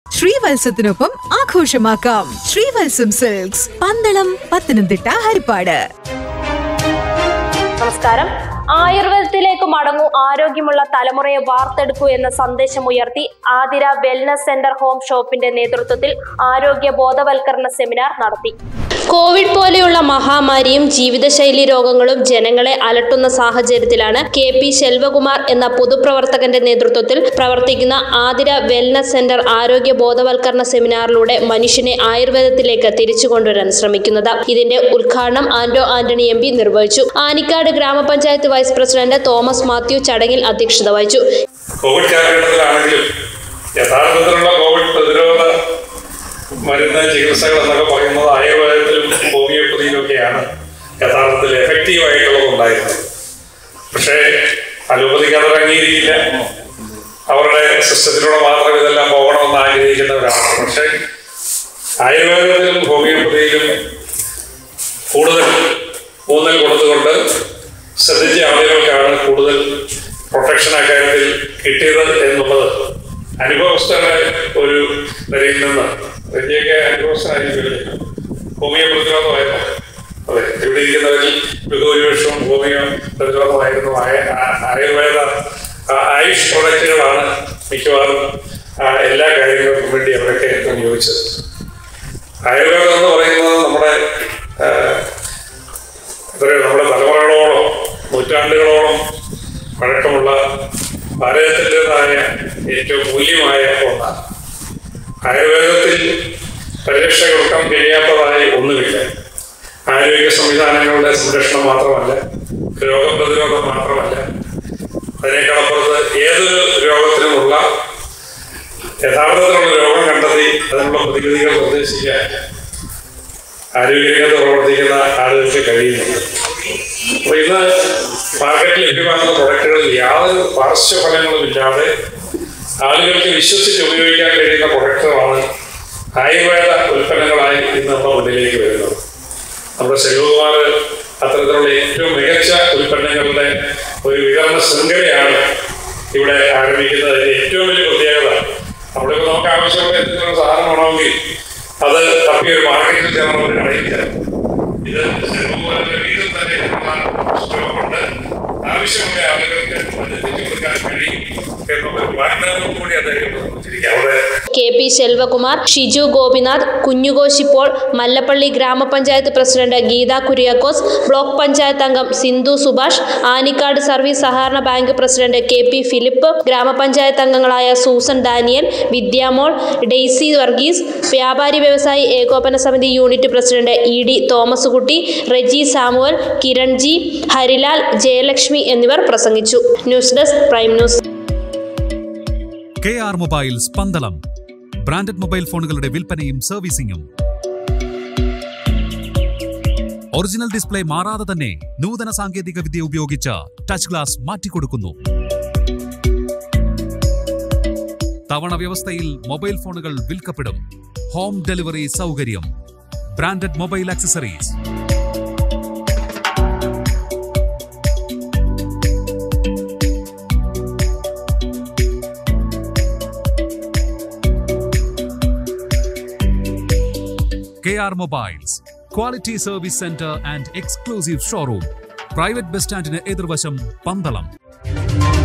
ശ്രീവത്സത്തിനൊപ്പം ആഘോഷമാക്കാം ശ്രീവത്സം സിൽക്സ് പന്തളം പത്തനംതിട്ട ഹരിപ്പാട് നമസ്കാരം ആയുർവേദത്തിലേക്ക് മടങ്ങൂ ആരോഗ്യമുള്ള തലമുറയെ വാർത്തെടുക്കൂ എന്ന സന്ദേശം ഉയർത്തി ആതിര വെൽനസ് സെന്റർ ഹോം ഷോപ്പിന്റെ നേതൃത്വത്തിൽ ആരോഗ്യ ബോധവൽക്കരണ സെമിനാർ നടത്തി കോവിഡ് പോലെയുള്ള മഹാമാരിയും ജീവിതശൈലി രോഗങ്ങളും ജനങ്ങളെ അലട്ടുന്ന സാഹചര്യത്തിലാണ് കെ പി ശെൽവകുമാർ എന്ന പൊതുപ്രവർത്തകന്റെ നേതൃത്വത്തിൽ പ്രവർത്തിക്കുന്ന ആതിര വെൽനസ് സെന്റർ ആരോഗ്യ ബോധവൽക്കരണ സെമിനാറിലൂടെ മനുഷ്യനെ ആയുർവേദത്തിലേക്ക് തിരിച്ചു കൊണ്ടുവരാൻ ശ്രമിക്കുന്നത് ഇതിന്റെ ഉദ്ഘാടനം ആന്റോ ആന്റണി എം പി നിർവഹിച്ചു ആനിക്കാട് ഗ്രാമപഞ്ചായത്ത് വൈസ് പ്രസിഡന്റ് തോമസ് മാത്യു ചടങ്ങിൽ അധ്യക്ഷത വഹിച്ചു കോവിഡ് കാലഘട്ടത്തിലാണെങ്കിലും യഥാർത്ഥത്തിലുള്ള കോവിഡ് പ്രതിരോധ മരുന്ന് ചികിത്സകൾ എന്നൊക്കെ പറയുന്നത് ആയുർവേദത്തിലും ഹോമിയോപ്പതിയിലുമൊക്കെയാണ് യഥാർത്ഥത്തിൽ എഫക്റ്റീവ് ആയിട്ടുള്ളത് ഉണ്ടായിരുന്നത് പക്ഷേ അലോപ്പതിക്ക് അത് അംഗീകരിക്കില്ല അവരുടെ സിസ്റ്റത്തിലൂടെ മാത്രം ഇതെല്ലാം പോകണമെന്ന് ആഗ്രഹിക്കുന്നവരാണ് പക്ഷേ ആയുർവേദത്തിലും ഹോമിയോപ്പതിയിലും കൂടുതൽ ഊന്നൽ കൊടുത്തുകൊണ്ട് ശ്രദ്ധിച്ച ആളുകൾക്കാണ് കൂടുതൽ പ്രൊട്ടക്ഷൻ അക്കാര്യത്തിൽ കിട്ടിയത് എന്നുള്ളത് അനുഭവസ്ഥരുടെ ഒരു നിലയിൽ നിന്ന് വലിയൊക്കെ അനുഭവസ്ഥരായിരിക്കില്ലേ ഹോമിയോ പ്രതിരോധമായിരുന്നു അതെ ഇവിടെ ഇരിക്കുന്നവരിൽ ബഹുഭൂരിപക്ഷവും ഹോമിയോ പ്രതിരോധമായിരുന്നു ആയ- ആ- ആയുർവേദ ആ- ആയുഷ് പ്രൊഡക്റ്റുകളാണ് മിക്കവാറും ആ, എല്ലാ കാര്യങ്ങൾക്കും വേണ്ടി അവരൊക്കെ വിനിയോഗിച്ചത് ആയുർവേദം എന്ന് പറയുന്നത് നമ്മുടെ ആ, എത്രയോ നമ്മുടെ തലമുറകളോളം നൂറ്റാണ്ടുകളോളം പഴക്കമുള്ള ഭാരതത്തിൻ്റെതായ ഏറ്റവും മൂല്യമായ ഒന്നാണ് ആയുർവേദത്തിൽ പരിരക്ഷ കൊടുക്കാൻ കഴിയാത്തതായി ഒന്നുമില്ല ആരോഗ്യ സംവിധാനങ്ങളുടെ സംരക്ഷണം മാത്രമല്ല രോഗപ്രതിരോധം മാത്രമല്ല അതിനേക്കാളപ്പുറത്ത് ഏതൊരു രോഗത്തിനുമുള്ള യഥാർത്ഥത്തിലുള്ള രോഗം കണ്ടെത്തി അതിനുള്ള പ്രതിവിധികൾ നിർദ്ദേശിക്കാൻ ആരോഗ്യരംഗത്ത് പ്രവർത്തിക്കുന്ന ആളുകൾക്ക് കഴിയുന്നുണ്ട് അപ്പൊ ഇന്ന് മാർക്കറ്റിൽ ലഭ്യമാകുന്ന പ്രൊഡക്റ്റുകളിൽ യാതൊരു പാർശ്വഫലങ്ങളും ഇല്ലാതെ ആളുകൾക്ക് വിശ്വസിച്ച് ഉപയോഗിക്കാൻ കഴിയുന്ന പ്രൊഡക്റ്റുകളാണ് ആയുർവേദ ഉൽപ്പന്നങ്ങളായി ഇന്ന് നമ്മുടെ മുന്നിലേക്ക് വരുന്നത് നമ്മുടെ ശിവകുമാർ അത്തരത്തിലുള്ള ഏറ്റവും മികച്ച ഉൽപ്പന്നങ്ങളുടെ ഒരു വിതരണ ശൃംഖലയാണ് ഇവിടെ ആരംഭിക്കുന്നത് ഏറ്റവും വലിയ പ്രത്യേകത നമ്മളിപ്പോൾ നമുക്ക് ആവശ്യമുള്ള എന്തെങ്കിലും സാധനം വേണമെങ്കിൽ അത് തപ്പി ഒരു മാർക്കറ്റിൽ ചേർന്ന് ഒരു കടയിൽ ചേർന്ന് ഇത് ശിവകുമാറിന്റെ വീട്ടിൽ തന്നെ ഉള്ള സ്റ്റോക്കുണ്ട് ആവശ്യമുള്ള ആളുകൾക്ക് അത് എത്തിച്ചു കൊടുക്കാൻ കഴിയും എന്നുള്ള വാഗ്ദാനം കൂടി അദ്ദേഹം നിർമ്മിച്ചിരിക്കുക അവിടെ കെ പി ശെൽവകുമാർ ഷിജു ഗോപിനാഥ് കുഞ്ഞുകോശിപ്പോൾ മല്ലപ്പള്ളി ഗ്രാമപഞ്ചായത്ത് പ്രസിഡന്റ് ഗീത കുര്യാക്കോസ് ബ്ലോക്ക് പഞ്ചായത്ത് അംഗം സിന്ധു സുഭാഷ് ആനിക്കാട് സർവീസ് സഹകരണ bank president K P Philip ഗ്രാമപഞ്ചായത്ത് അംഗങ്ങളായ Susan Daniel Vidyamol Daisy Varghese വ്യാപാരി വ്യവസായി ഏകോപന സമിതി unit president E D Thomas Kutty Reji Samuel Kiranji Harilal Jayalakshmi എന്നിവർ പ്രസംഗിച്ചു news desk prime news K R mobiles Pandalam branded mobile ഫോണുകളുടെ വിൽപ്പനയും സർവീസിംഗും ഒറിജിനൽ ഡിസ്പ്ലേ മാറാതെ തന്നെ നൂതന സാങ്കേതിക വിദ്യ ഉപയോഗിച്ച് ടച്ച് ഗ്ലാസ് മാറ്റിക്കൊടുക്കുന്നു തവണ വ്യവസ്ഥയിൽ മൊബൈൽ ഫോണുകൾ വിൽക്കപ്പെടും ഹോം ഡെലിവറി സൗകര്യം branded mobile accessories KR Mobiles, Quality Service Center and Exclusive Showroom. Private bus സ്റ്റാൻഡിന് എതിർവശം പന്തളം